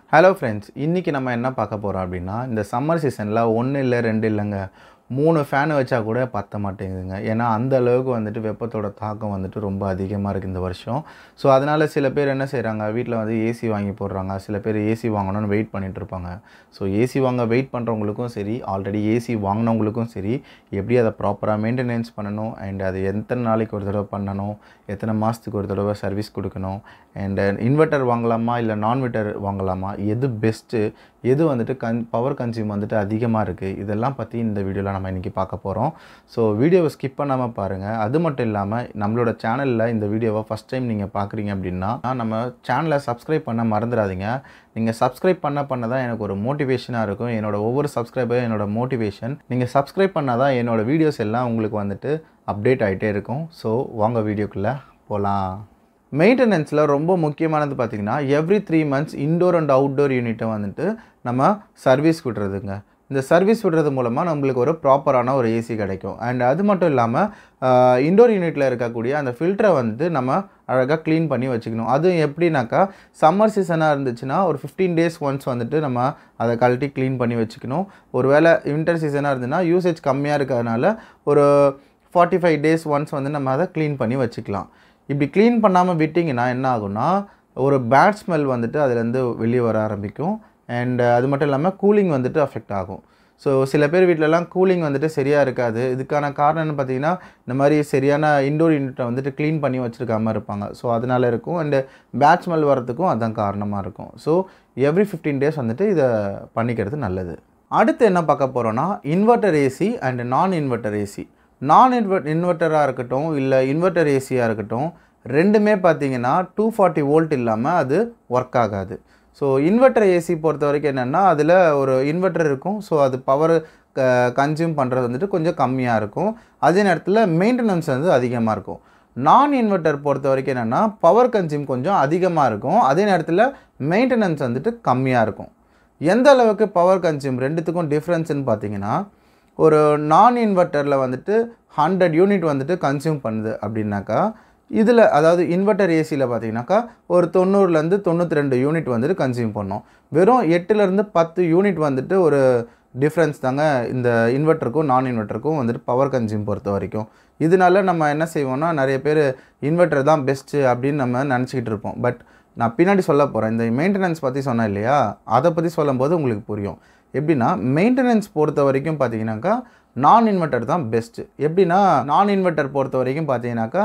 hello friends இன்றைக்கி நம்ம என்ன பார்க்க போகிறோம் அப்படின்னா இந்த சம்மர் சீசனில் ஒன்று இல்லை ரெண்டு இல்லைங்க மூணு ஃபேன் வச்சா கூட பத்த மாட்டேங்குதுங்க ஏன்னா அந்த அளவுக்கு வந்துட்டு வெப்பத்தோட தாக்கம் வந்துட்டு ரொம்ப அதிகமாக இருக்குது இந்த வருஷம் ஸோ அதனால் சில பேர் என்ன செய்கிறாங்க வீட்டில் வந்து ஏசி வாங்கி போடுறாங்க சில பேர் ஏசி வாங்கணும்னு வெயிட் பண்ணிட்டு இருப்பாங்க ஸோ ஏசி வாங்க வெயிட் பண்ணுறவங்களுக்கும் சரி ஆல்ரெடி ஏசி வாங்கினவங்களுக்கும் சரி எப்படி அதை ப்ராப்பராக மெயின்டெனன்ஸ் பண்ணணும் அண்ட் அது எத்தனை நாளைக்கு ஒரு தடவை பண்ணணும் எத்தனை மாதத்துக்கு ஒரு தடவை சர்வீஸ் கொடுக்கணும் அண்ட் இன்வெர்ட்டர் வாங்கலாமா இல்லை நான்வெர்ட்டர் வாங்கலாமா எது பெஸ்ட்டு எது வந்துட்டு கன் பவர் கன்சியூம் வந்துட்டு அதிகமாக இருக்குது இதெல்லாம் பற்றி இந்த வீடியோவில் நம்ம இன்றைக்கி பார்க்க போகிறோம் ஸோ வீடியோவை ஸ்கிப் பண்ணாமல் பாருங்கள் அது மட்டும் இல்லாமல் நம்மளோட சேனலில் இந்த வீடியோவை ஃபஸ்ட் டைம் நீங்கள் பார்க்குறீங்க அப்படின்னா நம்ம சேனலை சப்ஸ்கிரைப் பண்ண மறந்துடாதீங்க நீங்கள் சப்ஸ்கிரைப் பண்ண பண்ண தான் எனக்கு ஒரு மோட்டிவேஷனாக இருக்கும் என்னோட ஒவ்வொரு சப்ஸ்கிரைபரும் என்னோட மோட்டிவேஷன் நீங்கள் சப்ஸ்கிரைப் பண்ணால் தான் என்னோட வீடியோஸ் எல்லாம் உங்களுக்கு வந்துட்டு அப்டேட் ஆகிட்டே இருக்கும் ஸோ வாங்க வீடியோக்குள்ளே போகலாம் மெயின்டெனன்ஸில் ரொம்ப முக்கியமானது பார்த்திங்கன்னா every three months indoor and outdoor யூனிட்டை வந்துட்டு நம்ம சர்வீஸ் விடுறதுங்க இந்த சர்வீஸ் விடுறது மூலமாக நம்மளுக்கு ஒரு ப்ராப்பரான ஒரு ஏசி கிடைக்கும் அண்ட் அது மட்டும் இல்லாமல் இண்டோர் யூனிட்டில் இருக்கக்கூடிய அந்த ஃபில்டரை வந்து நம்ம அழகாக க்ளீன் பண்ணி வச்சுக்கணும் அதுவும் எப்படின்னாக்கா சம்மர் சீசனாக இருந்துச்சுன்னா ஒரு ஃபிஃப்டீன் டேஸ் ஒன்ஸ் வந்துட்டு நம்ம அதை கழட்டி க்ளீன் பண்ணி வச்சுக்கணும் ஒருவேளை வின்டர் சீசனாக இருந்துன்னா யூசேஜ் கம்மியாக இருக்கிறதுனால ஒரு ஃபார்ட்டி ஃபைவ் டேஸ் ஒன்ஸ் வந்து நம்ம அதை க்ளீன் பண்ணி வச்சுக்கலாம் இப்படி க்ளீன் பண்ணாமல் விட்டிங்கன்னா என்ன ஆகும்னா ஒரு பேட் ஸ்மெல் வந்துட்டு அதுலேருந்து வெளியே வர ஆரம்பிக்கும் அண்ட் அது மட்டும் இல்லாமல் கூலிங் வந்துட்டு அஃபெக்ட் ஆகும் ஸோ சில பேர் வீட்டிலலாம் கூலிங் வந்துட்டு சரியாக இருக்காது இதுக்கான காரணம் என்ன பார்த்தீங்கன்னா இந்த மாதிரி சரியான இண்டோர் யூனிட்டை வந்துட்டு க்ளீன் பண்ணி வச்சுருக்காம இருப்பாங்க ஸோ அதனால் இருக்கும் அண்டு பேட் ஸ்மெல் வரத்துக்கும் அதுதான் காரணமாக இருக்கும் ஸோ எவ்ரி ஃபிஃப்டீன் டேஸ் வந்துட்டு இதை பண்ணிக்கிறது நல்லது அடுத்து என்ன பார்க்க போகிறோன்னா inverter AC and non inverter AC non invert இன்வெர்ட்டராக இருக்கட்டும் இல்லை இன்வெர்ட்டர் ஏசியாக இருக்கட்டும் ரெண்டுமே பார்த்தீங்கன்னா டூ ஃபார்ட்டி வோல்ட் இல்லாமல் அது ஒர்க் ஆகாது ஸோ இன்வெர்ட்டர் ஏசி பொறுத்த வரைக்கும் என்னென்னா அதில் ஒரு இன்வெர்ட்டர் இருக்கும் ஸோ அது பவர் க கன்சியூம் பண்ணுறது வந்துட்டு கொஞ்சம் கம்மியாக இருக்கும் அதே நேரத்தில் மெயின்டெனன்ஸ் வந்து அதிகமாக இருக்கும் நான் இன்வெர்ட்டர் பொறுத்த வரைக்கும் என்னென்னா பவர் கன்சியூம் கொஞ்சம் அதிகமாக இருக்கும் அதே நேரத்தில் மெயின்டெனன்ஸ் வந்துட்டு கம்மியாக இருக்கும் எந்த அளவுக்கு பவர் கன்சியூம் ரெண்டுத்துக்கும் டிஃப்ரென்ஸ்னு பார்த்தீங்கன்னா ஒரு நான் இன்வெர்ட்டரில் வந்துட்டு ஹண்ட்ரட் யூனிட் வந்துட்டு கன்சியூம் பண்ணுது அப்படின்னாக்கா இதில் அதாவது இன்வெர்ட்டர் ஏசியில் பார்த்தீங்கன்னாக்கா ஒரு தொண்ணூறுலேருந்து தொண்ணூற்றி ரெண்டு யூனிட் வந்துட்டு கன்சியூம் பண்ணோம் வெறும் எட்டுலேருந்து பத்து யூனிட் வந்துட்டு ஒரு டிஃப்ரென்ஸ் தாங்க இந்த இன்வெர்ட்டருக்கும் நான் இன்வெர்ட்டருக்கும் வந்துட்டு பவர் கன்சியூம் பொறுத்த வரைக்கும் இதனால நம்ம என்ன செய்வோம்னா நிறைய பேர் இன்வெர்ட்டர் தான் பெஸ்ட்டு அப்படின்னு நம்ம நினச்சிக்கிட்டு இருப்போம் பட் நான் பின்னாடி சொல்ல போகிறேன் இந்த மெயின்டெனன்ஸ் பற்றி சொன்னேன் இல்லையா அதை பற்றி சொல்லும்போது உங்களுக்கு புரியும் எப்படின்னா மெயின்டெனன்ஸ் பொறுத்த வரைக்கும் பார்த்தீங்கன்னாக்கா நான் இன்வெர்ட்டர் தான் பெஸ்ட்டு எப்படின்னா நான் இன்வெர்ட்டர் பொறுத்த வரைக்கும் பார்த்தீங்கன்னாக்கா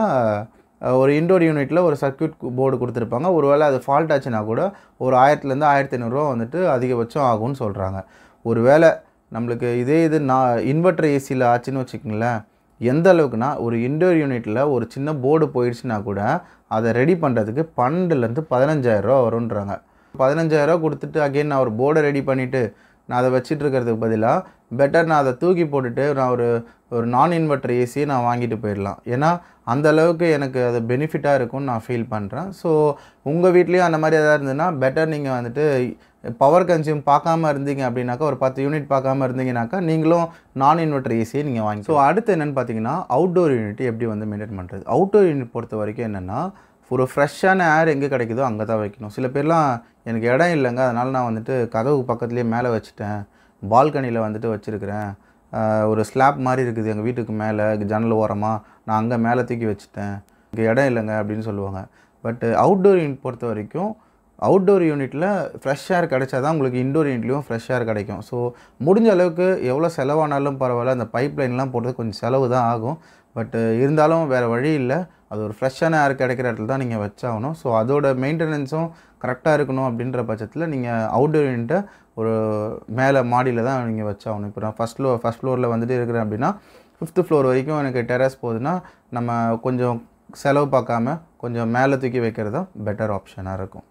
ஒரு இண்டோர் யூனிட்டில் ஒரு சர்க்கியூட் போர்டு கொடுத்துருப்பாங்க ஒருவேளை அது ஃபால்ட் ஆச்சுன்னா கூட ஒரு ஆயிரத்துலேருந்து ஆயிரத்தி ஐநூறுரூவா வந்துட்டு அதிகபட்சம் ஆகும்னு சொல்கிறாங்க ஒருவேளை நம்மளுக்கு இதே இது நான் இன்வெர்ட்டர் ஏசியில் ஆச்சுன்னு வச்சுக்கோங்களேன் எந்த அளவுக்குனா ஒரு இண்டோர் யூனிட்டில் ஒரு சின்ன போர்டு போயிடுச்சுன்னா கூட அதை ரெடி பண்ணுறதுக்கு பன்னெண்டுலேருந்து பதினஞ்சாயிரரூவா வரும்ன்றாங்க பதினஞ்சாயிரரூவா கொடுத்துட்டு அகெயின் நான் ஒரு போர்டை ரெடி பண்ணிவிட்டு நான் அதை வச்சுட்டு இருக்கிறதுக்கு பதிலாக பெட்டர் நான் அதை தூக்கி போட்டுட்டு நான் ஒரு ஒரு நான் இன்வெர்ட்டர் ஏசியை நான் வாங்கிட்டு போயிடலாம் ஏன்னா அந்த அளவுக்கு எனக்கு அது பெனிஃபிட்டாக இருக்கும்னு நான் ஃபீல் பண்ணுறேன் ஸோ உங்கள் வீட்லேயும் அந்த மாதிரி எதாவது இருந்ததுன்னா பெட்டர் நீங்கள் வந்துட்டு பவர் கன்சியூம் பார்க்காம இருந்தீங்க அப்படின்னாக்கா ஒரு பத்து யூனிட் பார்க்காம இருந்தீங்கனாக்கா நீங்களும் நான் இன்வெர்ட்டர் ஏசியை நீங்கள் வாங்கி ஸோ அடுத்து என்னென்னு பார்த்தீங்கன்னா அவுட்டோர் யூனிட் எப்படி வந்து மெயின்டைன் பண்ணுறது அவுட்டோர் யூனிட் பொறுத்த வரைக்கும் என்னென்னா ஒரு ஃப்ரெஷ்ஷான ஏர் எங்கே கிடைக்குதோ அங்கே தான் வைக்கணும் சில பேர்லாம் எனக்கு இடம் இல்லைங்க அதனால் நான் வந்துட்டு கதவு பக்கத்துலேயே மேலே வச்சுட்டேன் பால்கனியில் வந்துட்டு வச்சுருக்கிறேன் ஒரு ஸ்லாப் மாதிரி இருக்குது எங்கள் வீட்டுக்கு மேலே ஜன்னல் ஓரமாக நான் அங்கே மேலே தூக்கி வச்சுட்டேன் இங்கே இடம் இல்லைங்க அப்படின்னு சொல்லுவாங்க பட் அவுட்டோர் யூனிட் பொறுத்த வரைக்கும் அவுட்டோர் யூனிட்டில் ஃப்ரெஷ் ஏர் கிடைச்சா தான் உங்களுக்கு இண்டோர் யூனிட்லேயும் ஃப்ரெஷ் ஏர் கிடைக்கும் ஸோ முடிஞ்ச அளவுக்கு எவ்வளோ செலவானாலும் பரவாயில்ல அந்த பைப் லைன்லாம் போடுறது கொஞ்சம் செலவு தான் ஆகும் பட் இருந்தாலும் வேறு வழி இல்லை அது ஒரு ஃப்ரெஷ்ஷான ஏர் கிடைக்கிற இடத்துல தான் நீங்கள் வச்சாகணும் ஸோ அதோட மெயின்டெனன்ஸும் கரெக்டாக இருக்கணும் அப்படின்ற பட்சத்தில் நீங்கள் அவுட்டோர் யூனிட்டை ஒரு மேலே மாடியில் தான் நீங்கள் வச்சாகணும் இப்போ நான் ஃபஸ்ட் ஃப்ளோர் ஃபஸ்ட் ஃப்ளோரில் வந்துட்டு இருக்கிறேன் அப்படின்னா ஃபிஃப்த்து ஃப்ளோர் வரைக்கும் எனக்கு டெரஸ் போகுதுன்னா நம்ம கொஞ்சம் செலவு பார்க்காம கொஞ்சம் மேலே தூக்கி வைக்கிறது தான் பெட்டர் ஆப்ஷனாக இருக்கும்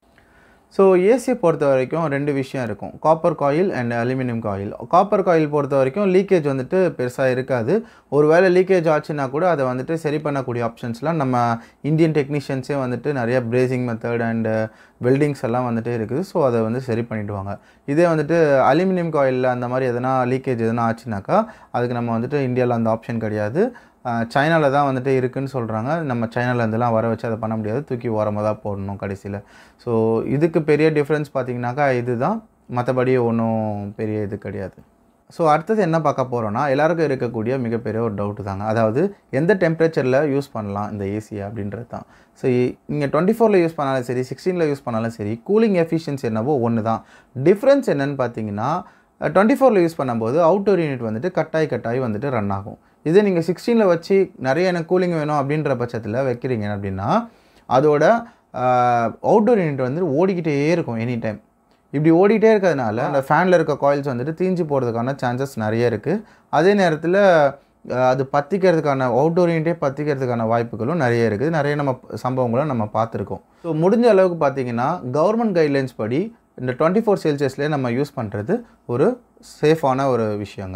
ஸோ ஏசியை பொறுத்த வரைக்கும் ரெண்டு விஷயம் இருக்கும் copper coil and aluminium coil copper coil பொறுத்த வரைக்கும் லீக்கேஜ் வந்துட்டு பெருசாக இருக்காது ஒரு வேளை லீக்கேஜ் ஆச்சுன்னா கூட அதை வந்துட்டு சரி பண்ணக்கூடிய ஆப்ஷன்ஸ்லாம் நம்ம இந்தியன் டெக்னீஷியன்ஸே வந்துட்டு நிறைய பிரேசிங் மெத்தட் அண்டு வெல்டிங்ஸ் எல்லாம் வந்துட்டு இருக்குது ஸோ அதை வந்து சரி பண்ணிவிடுவாங்க இதே வந்துட்டு அலுமினியம் காயிலில் அந்த மாதிரி எதனா லீக்கேஜ் எதனா ஆச்சுனாக்கா அதுக்கு நம்ம வந்துட்டு இந்தியாவில் அந்த ஆப்ஷன் கிடையாது சைனாவில் தான் வந்துட்டு இருக்குன்னு சொல்கிறாங்க நம்ம சைனாவில் இருந்தெல்லாம் வர வச்சு அதை பண்ண முடியாது தூக்கி ஓரமாக தான் போடணும் கடைசியில் ஸோ இதுக்கு பெரிய டிஃப்ரென்ஸ் பார்த்தீங்கன்னாக்கா இதுதான் மற்றபடி ஒன்றும் பெரிய இது கிடையாது ஸோ அடுத்தது என்ன பார்க்க போகிறோன்னா எல்லாருக்கும் இருக்கக்கூடிய மிகப்பெரிய ஒரு டவுட்டு தாங்க அதாவது எந்த டெம்பரேச்சரில் யூஸ் பண்ணலாம் இந்த ஏசியை அப்படின்றது தான் ஸோ நீங்கள் டுவெண்ட்டி ஃபோரில் யூஸ் பண்ணாலும் சரி சிக்ஸ்டீனில் யூஸ் பண்ணாலும் சரி கூலிங் எஃபிஷியன்சி என்னவோ ஒன்று தான் டிஃப்ரென்ஸ் என்னன்னு பார்த்தீங்கன்னா டுவெண்ட்டி ஃபோரில் யூஸ் பண்ணும்போது அவுட்டோர் யூனிட் வந்துட்டு கட்டாய் கட்டாய் வந்துட்டு ரன் ஆகும் இதே நீங்கள் சிக்ஸ்டீனில் வச்சு நிறைய எனக்கு கூலிங் வேணும் அப்படின்ற பட்சத்தில் வைக்கிறீங்க அப்படின்னா அதோட அவுட்டோர் யூனிட் வந்து ஓடிக்கிட்டே இருக்கும் எனி டைம் இப்படி ஓடிட்டே இருக்கிறதுனால அந்த ஃபேனில் இருக்க காயில்ஸ் வந்துட்டு தீஞ்சு போகிறதுக்கான சான்சஸ் நிறைய இருக்குது அதே நேரத்தில் அது பற்றிக்கிறதுக்கான அவுட்டோர் யூனிட்டே பற்றிக்கிறதுக்கான வாய்ப்புகளும் நிறைய இருக்குது நிறைய நம்ம சம்பவங்களும் நம்ம பார்த்துருக்கோம் ஸோ முடிஞ்ச அளவுக்கு பார்த்தீங்கன்னா கவர்மெண்ட் கைட்லைன்ஸ் படி இந்த டுவெண்ட்டி ஃபோர் செல்சியஸ்லேயே நம்ம யூஸ் பண்ணுறது ஒரு சேஃபான ஒரு விஷயங்க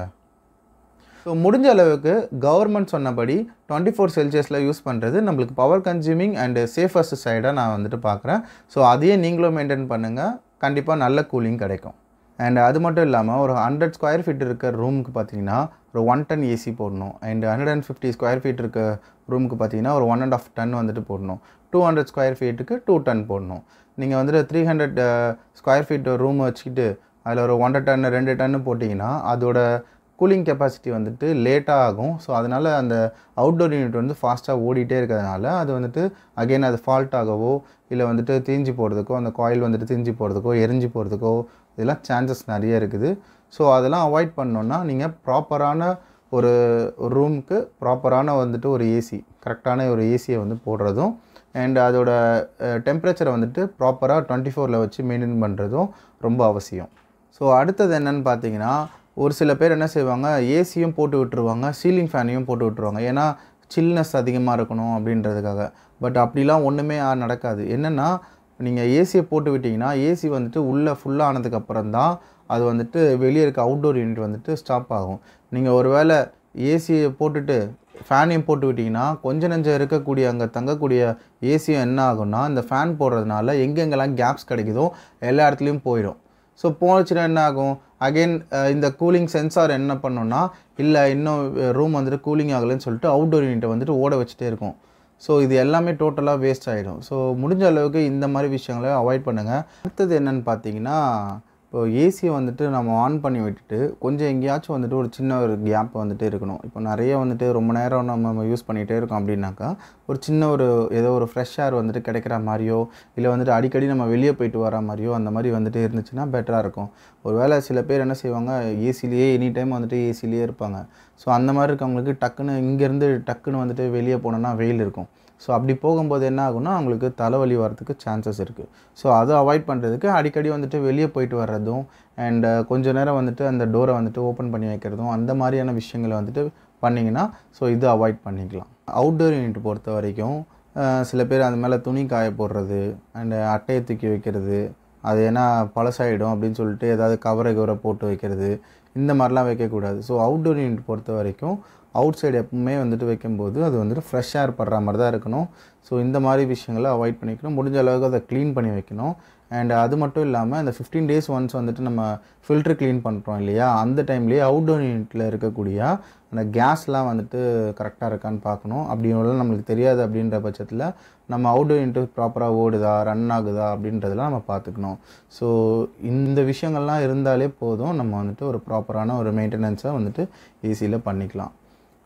ஸோ முடிஞ்ச அளவுக்கு கவர்மெண்ட் சொன்னபடி டுவெண்ட்டி ஃபோர் செல்சியஸில் யூஸ் பண்ணுறது நம்மளுக்கு பவர் கன்சியூமிங் அண்டு சேஃபஸ்ட் சைடாக நான் வந்துட்டு பார்க்குறேன் ஸோ அதையே நீங்களும் மெயின்டைன் பண்ணுங்கள் கண்டிப்பாக நல்ல கூலிங் கிடைக்கும் அண்ட் அது மட்டும் இல்லாமல் ஒரு ஹண்ட்ரட் ஸ்கொயர் ஃபீட் இருக்க ரூமுக்கு பார்த்தீங்கன்னா ஒரு ஒன் டன் ஏசி போடணும் and hundred and fifty square feet இருக்க ரூமுக்கு பார்த்தீங்கன்னா ஒரு ஒன் அண்ட் ஆஃப் டன் வந்துட்டு போடணும் டூ ஹண்ட்ரட் ஸ்கொயர் ஃபீட்டுக்கு டூ டன் போடணும் நீங்கள் வந்துட்டு three hundred square feet room வச்சுக்கிட்டு அதில் ஒரு ஒன்றரை டன் ரெண்டு டன்னு போட்டிங்கன்னா அதோட கூலிங் கெப்பாசிட்டி வந்துட்டு லேட்டாக ஆகும் ஸோ அதனால் அந்த அவுட்டோர் யூனிட் வந்து ஃபாஸ்ட்டாக ஓடிட்டே இருக்கிறதுனால அது வந்துட்டு அகெயின் அது ஃபால்ட் ஆகவோ இல்லை வந்துட்டு தீஞ்சு போகிறதுக்கோ அந்த காயில் வந்துட்டு தீஞ்சு போகிறதுக்கோ எரிஞ்சு போகிறதுக்கோ இதெல்லாம் சான்சஸ் நிறைய இருக்குது ஸோ அதெல்லாம் அவாய்ட் பண்ணோன்னா நீங்கள் ப்ராப்பரான ஒரு ரூமுக்கு ப்ராப்பரான வந்துட்டு ஒரு ஏசி கரெக்டான ஒரு ஏசியை வந்து போடுறதும் அண்ட் அதோட டெம்பரேச்சரை வந்துட்டு ப்ராப்பராக டுவெண்ட்டி ஃபோரில் வச்சு மெயின்டைன் பண்ணுறதும் ரொம்ப அவசியம் ஸோ அடுத்தது என்னன்னு பார்த்தீங்கன்னா ஒரு சில பேர் என்ன செய்வாங்க ஏசியும் போட்டு விட்டுருவாங்க சீலிங் ஃபேனையும் போட்டு விட்டுருவாங்க ஏன்னா சில்னஸ் அதிகமாக இருக்கணும் அப்படின்றதுக்காக பட் அப்படிலாம் ஒன்றுமே நடக்காது என்னென்னா நீங்கள் ஏசியை போட்டு விட்டிங்கன்னா ஏசி வந்துட்டு உள்ளே ஃபுல்லாக ஆனதுக்கப்புறம் தான் அது வந்துட்டு வெளியே இருக்க அவுட்டோர் யூனிட் வந்துட்டு ஸ்டாப் ஆகும் நீங்கள் ஒரு வேளை ஏசியை போட்டுட்டு ஃபேனையும் போட்டு விட்டிங்கன்னா கொஞ்சம் நெஞ்சம் இருக்கக்கூடிய அங்கே தங்கக்கூடிய ஏசியும் என்ன ஆகும்னா இந்த ஃபேன் போடுறதுனால எங்கெங்கெல்லாம் கேப்ஸ் கிடைக்குதோ எல்லா இடத்துலையும் போயிடும் ஸோ போச்சுன்னா என்ன ஆகும் அகெயின் இந்த கூலிங் சென்சார் என்ன பண்ணுன்னா இல்லை இன்னும் ரூம் வந்துட்டு கூலிங் ஆகலைன்னு சொல்லிட்டு அவுட்டோர் யூனிட்டை வந்துட்டு ஓட வச்சுட்டே இருக்கும் ஸோ இது எல்லாமே டோட்டலாக வேஸ்ட் ஆகிடும் ஸோ முடிஞ்ச அளவுக்கு இந்த மாதிரி விஷயங்களை அவாய்ட் பண்ணுங்கள் அடுத்தது என்னென்னு பார்த்தீங்கன்னா இப்போ ஏசியை வந்துட்டு நம்ம ஆன் பண்ணி விட்டுட்டு கொஞ்சம் எங்கேயாச்சும் வந்துட்டு ஒரு சின்ன ஒரு கேப் வந்துட்டு இருக்கணும் இப்போ நிறைய வந்துட்டு ரொம்ப நேரம் நம்ம யூஸ் பண்ணிகிட்டே இருக்கோம் அப்படின்னாக்கா ஒரு சின்ன ஒரு ஏதோ ஒரு ஃப்ரெஷ் ஏர் வந்துட்டு கிடைக்கிற மாதிரியோ இல்லை வந்துட்டு அடிக்கடி நம்ம வெளியே போயிட்டு வர மாதிரியோ அந்த மாதிரி வந்துட்டு இருந்துச்சுன்னா பெட்டராக இருக்கும் ஒருவேளை சில பேர் என்ன செய்வாங்க ஏசிலேயே எனி டைம் வந்துட்டு ஏசிலேயே இருப்பாங்க ஸோ அந்த மாதிரி இருக்கவங்களுக்கு டக்குன்னு இங்கேருந்து டக்குன்னு வந்துட்டு வெளியே போனோன்னா வெயில் இருக்கும் ஸோ அப்படி போகும்போது என்ன ஆகும்னா அவங்களுக்கு தலைவலி வரதுக்கு சான்சஸ் இருக்குது ஸோ அதை அவாய்ட் பண்ணுறதுக்கு அடிக்கடி வந்துட்டு வெளியே போயிட்டு வர்றதும் அண்ட் கொஞ்ச நேரம் வந்துட்டு அந்த டோரை வந்துட்டு ஓப்பன் பண்ணி வைக்கிறதும் அந்த மாதிரியான விஷயங்களை வந்துட்டு பண்ணிங்கன்னா ஸோ இது அவாய்ட் பண்ணிக்கலாம் அவுட்டோர் யூனிட் பொறுத்த வரைக்கும் சில பேர் அந்த மேலே துணி காய போடுறது அண்டு அட்டையை தூக்கி வைக்கிறது அது ஏன்னா பழசாயிடும் அப்படின்னு சொல்லிட்டு ஏதாவது கவரை கவரை போட்டு வைக்கிறது இந்த மாதிரிலாம் வைக்கக்கூடாது ஸோ அவுட்டோர் யூனிட் பொறுத்த வரைக்கும் அவுட் சைடு எப்பவுமே வந்துட்டு வைக்கும்போது அது வந்துட்டு ஃப்ரெஷ் ஏர் படுற மாதிரி தான் இருக்கணும் ஸோ இந்த மாதிரி விஷயங்களை அவாய்ட் பண்ணிக்கணும் முடிஞ்ச அளவுக்கு அதை க்ளீன் பண்ணி வைக்கணும் அண்ட் அது மட்டும் இல்லாமல் இந்த ஃபிஃப்டீன் டேஸ் ஒன்ஸ் வந்துட்டு நம்ம ஃபில்ட்ரு க்ளீன் பண்ணுறோம் இல்லையா அந்த டைம்லேயே அவுட்டோர் யூனிட்டில் இருக்கக்கூடிய அந்த கேஸ்லாம் வந்துட்டு கரெக்டாக இருக்கான்னு பார்க்கணும் அப்படி ஒன்றும் நம்மளுக்கு தெரியாது அப்படின்ற பட்சத்தில் நம்ம அவுட்டோர் யூனிட் ப்ராப்பராக ஓடுதா ரன் ஆகுதா அப்படின்றதெல்லாம் நம்ம பார்த்துக்கணும் ஸோ இந்த விஷயங்கள்லாம் இருந்தாலே போதும் நம்ம வந்துட்டு ஒரு ப்ராப்பரான ஒரு மெயின்டெனன்ஸை வந்துட்டு ஈஸியில் பண்ணிக்கலாம்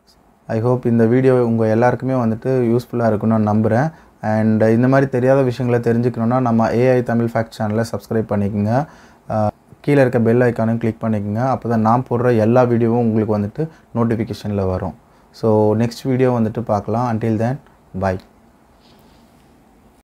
ஐ ஹோப் இந்த வீடியோ உங்கள் எல்லாருக்குமே வந்துட்டு யூஸ்ஃபுல்லாக இருக்கும்னு நான் நம்புகிறேன் அண்ட் இந்த மாதிரி தெரியாத விஷயங்களை தெரிஞ்சுக்கணுன்னா நம்ம ஏஐ தமிழ் ஃபேக்ட் சேனலை சப்ஸ்கிரைப் பண்ணிக்கோங்க கீழே இருக்க பெல் ஐக்கானும் கிளிக் பண்ணிக்கோங்க அப்போ தான் நான் போடுற எல்லா வீடியோவும் உங்களுக்கு வந்துட்டு நோட்டிஃபிகேஷனில் வரும் ஸோ நெக்ஸ்ட் வீடியோ வந்துட்டு பார்க்கலாம் அன்டில் தென் பாய்